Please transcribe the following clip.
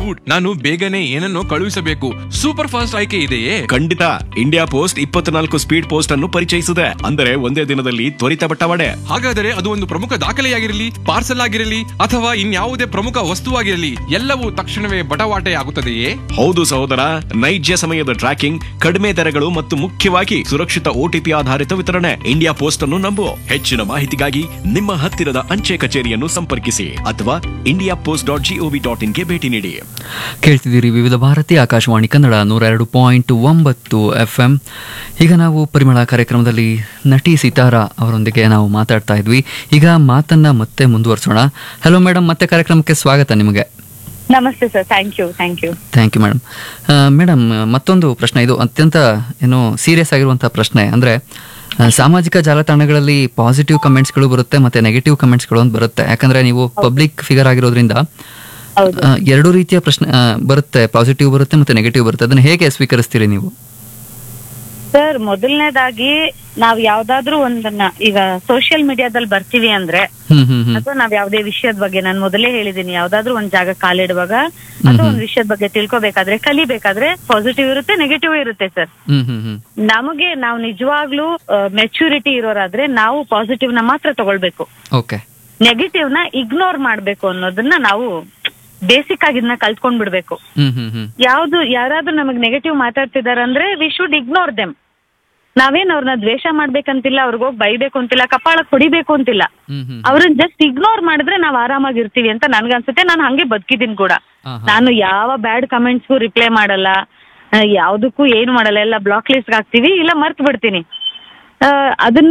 Dude ನಾನು ಬೇಗನೆ ಏನನ್ನೋ ಕಳುಹಿಸಬೇಕು ಸೂಪರ್ ಫಾಸ್ಟ್ ಆಯ್ಕೆ ಇದೆಯೇ ಖಂಡಿತ ಇಂಡಿಯಾ ಪೋಸ್ಟ್ ಇಪ್ಪತ್ನಾಲ್ಕು ಸ್ಪೀಡ್ ಪೋಸ್ಟ್ ಅನ್ನು ಪರಿಚಯಿಸಿದೆ ಅಂದರೆ ಒಂದೇ ದಿನದಲ್ಲಿ ತ್ವರಿತ ಬಟ್ಟವಾಡೆ ಹಾಗಾದರೆ ಅದು ಒಂದು ಪ್ರಮುಖ ದಾಖಲೆಯಾಗಿರಲಿ ಪಾರ್ಸಲ್ ಆಗಿರಲಿ ಅಥವಾ ಇನ್ಯಾವುದೇ ಪ್ರಮುಖ ವಸ್ತುವಾಗಿರಲಿ ಎಲ್ಲವೂ ತಕ್ಷಣವೇ ಬಟವಾಟೆ ಆಗುತ್ತದೆಯೇ ಹೌದು ಸಹೋದರ ನೈಜ ಸಮಯದ ಟ್ರ್ಯಾಕಿಂಗ್ ಕಡಿಮೆ ದರಗಳು ಮತ್ತು ಮುಖ್ಯವಾಗಿ ಸುರಕ್ಷಿತ ಓಟಿಪಿ ಆಧಾರಿತ ವಿತರಣೆ ಇಂಡಿಯಾ ಪೋಸ್ಟ್ ಅನ್ನು ನಂಬು ಹೆಚ್ಚಿನ ಮಾಹಿತಿಗಾಗಿ ನಿಮ್ಮ ಹತ್ತಿರದ ಅಂಚೆ ಕಚೇರಿಯನ್ನು ಸಂಪರ್ಕಿಸಿ ಅಥವಾ India post dot G O V dot ಇನ್ಗೆ ಭೇಟಿ ನೀಡಿ ಕೇಳ್ತಿದ್ದೀರಿ ವಿವಿಧ ಭಾರತಿ ಆಕಾಶವಾಣಿ ಕನ್ನಡ ನೂರ ಎರಡು ಪಾಯಿಂಟ್ ಒಂಬತ್ತು ಎಫ್ ಎಂ ಈಗ ನಾವು ಪರಿಮಳ ಕಾರ್ಯಕ್ರಮದಲ್ಲಿ ನಟಿ ಸಿತಾರಾ ಅವರೊಂದಿಗೆ ನಾವು ಮಾತಾಡ್ತಾ ಇದ್ವಿ ಈಗ ಮಾತನ್ನ ಮತ್ತೆ ಮುಂದುವರಿಸೋಣ ಹಲೋ ಮೇಡಮ್ ಮತ್ತೆ ಕಾರ್ಯಕ್ರಮಕ್ಕೆ ಸ್ವಾಗತ ನಿಮಗೆ ನಮಸ್ತೆ sir thank you thank you thank you madam madam ಮತ್ತೊಂದು ಪ್ರಶ್ನೆ ಇದು ಅತ್ಯಂತ ಏನು ಸೀರಿಯಸ್ ಆಗಿರುವಂಥ ಪ್ರಶ್ನೆ ಅಂದರೆ ಸಾಮಾಜಿಕ ಜಾಲತಾಣಗಳಲ್ಲಿ ಪಾಸಿಟಿವ್ ಕಮೆಂಟ್ಸ್ಗಳು ಬರುತ್ತೆ ಮತ್ತೆ ನೆಗೆಟಿವ್ ಕಮೆಂಟ್ಸ್ಗಳು ಅಂತ ಬರುತ್ತೆ ಯಾಕಂದ್ರೆ ನೀವು ಪಬ್ಲಿಕ್ ಫಿಗರ್ ಆಗಿರೋದ್ರಿಂದ ಹೌದು ಆ, ಎರಡು ರೀತಿಯ ಪ್ರಶ್ನೆ ಆ, ಬರುತ್ತೆ ಪಾಸಿಟಿವ್ ಬರುತ್ತೆ ಮತ್ತೆ ನೆಗೆಟಿವ್ ಬರುತ್ತೆ ಅದನ್ನ ಹೇಗೆ ಸ್ವೀಕರಿಸ್ತೀರಿ ನೀವು ಸರ್ ಮೊದಲನೇದಾಗಿ ನಾವ್ ಯಾವ್ದಾದ್ರು ಒಂದನ್ನ ಈಗ ಸೋಷಿಯಲ್ ಮೀಡಿಯಾದಲ್ಲಿ ಬರ್ತೀವಿ ಅಂದ್ರೆ ಹ್ಮ್ ಹ್ಮ್ ಹ್ಮ್ ಅಥವಾ ನಾವ್ ಯಾವ್ದೇ ವಿಷಯದ ಬಗ್ಗೆ ನಾನು ಮೊದಲೇ ಹೇಳಿದೀನಿ ಯಾವ್ದಾದ್ರು ಒಂದ್ ಜಾಗ ಕಾಲಿಡುವಾಗ ಅಥವಾ ಒಂದ್ ವಿಷಯದ ಬಗ್ಗೆ ತಿಳ್ಕೊಬೇಕಾದ್ರೆ ಕಲಿಬೇಕಾದ್ರೆ ಪಾಸಿಟಿವ್ ಇರುತ್ತೆ ನೆಗೆಟಿವ್ ಇರುತ್ತೆ ಸರ್ ಹ್ಮ್ ಹ್ಮ್ ಹ್ಮ್ ನಮಗೆ ನಾವು ನಿಜವಾಗ್ಲೂ ಮೆಚುರಿಟಿ ಇರೋರಾದ್ರೆ ನಾವು ಪಾಸಿಟಿವ್ ನ ಮಾತ್ರ ತಗೊಳ್ಬೇಕು ಓಕೆ ನೆಗೆಟಿವ್ ನ ಇಗ್ನೋರ್ ಮಾಡ್ಬೇಕು ಅನ್ನೋದನ್ನ ನಾವು ಬೇಸಿಕ್ ಆಗಿ ಇದನ್ನ ಕಲ್ತ್ಕೊಂಡ್ ಬಿಡ್ಬೇಕು ಹ್ಮ್ ಹ್ಮ್ ಹ್ಮ್ ಯಾವ್ದು ಯಾರಾದ್ರೂ ನಮಗ್ ನೆಗೆಟಿವ್ ಮಾತಾಡ್ತಿದಾರೆ ಅಂದ್ರೆ ವಿ ಶುಡ್ ಇಗ್ನೋರ್ ದೆಮ್ ನಾವೇನ್ ಅವ್ರನ್ನ ದ್ವೇಷ ಮಾಡ್ಬೇಕಂತಿಲ್ಲ ಅವ್ರಿಗೋಗಿ ಬೈಬೇಕು ಅಂತಿಲ್ಲ ಕಪಾಳಕ್ ಹೊಡಿಬೇಕು ಅಂತಿಲ್ಲ ಹ್ಮ್ ಹ್ಮ್ ಅವ್ರನ್ನ ಜಸ್ಟ್ ಇಗ್ನೋರ್ ಮಾಡಿದ್ರೆ ನಾವ್ ಆರಾಮಾಗಿರ್ತೀವಿ ಅಂತ ನನ್ಗನ್ಸುತ್ತೆ ನಾನು ಹಂಗೆ ಬದುಕಿದೀನಿ ಕೂಡ ಆಹಾ. ನಾನು ಯಾವ ಬ್ಯಾಡ್ ಕಮೆಂಟ್ಸ್ಗೂ ರಿಪ್ಲೈ ಮಾಡಲ್ಲ ಆ, ಯಾವ್ದಕ್ಕೂ ಏನು ಮಾಡಲ್ಲ ಎಲ್ಲ ಬ್ಲಾಕ್ ಲಿಸ್ಟ್ ಹಾಕ್ತಿವಿ ಇಲ್ಲ ಮರ್ತ್ ಬಿಡ್ತೀನಿ ಆ, ಅದನ್ನ